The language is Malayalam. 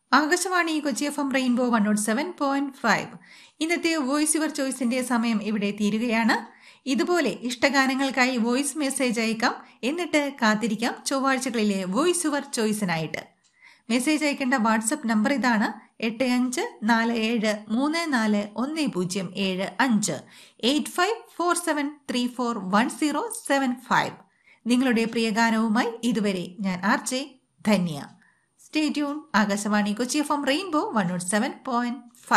Akashvani Kochi F M rainbow one not seven point five ഇന്നത്തെ വോയിസ് യുവർ ചോയ്സിന്റെ സമയം ഇവിടെ തീരുകയാണ് ഇതുപോലെ ഇഷ്ടഗാനങ്ങൾക്കായി വോയിസ് മെസ്സേജ് അയക്കാം എന്നിട്ട് കാത്തിരിക്കാം ചൊവ്വാഴ്ചകളിലെ വോയിസ് യുവർ ചോയ്സിനായിട്ട് മെസ്സേജ് അയക്കേണ്ട വാട്സപ്പ് നമ്പർ ഇതാണ് എട്ട് അഞ്ച് നാല് ഏഴ് മൂന്ന് നാല് ഒന്ന് പൂജ്യം ഏഴ് അഞ്ച് eight five four seven three four one zero seven five നിങ്ങളുടെ പ്രിയ ഗാനവുമായി ഇതുവരെ ഞാൻ R J Dhanya stay tune Akashvani Kochi F M rainbow one not seven point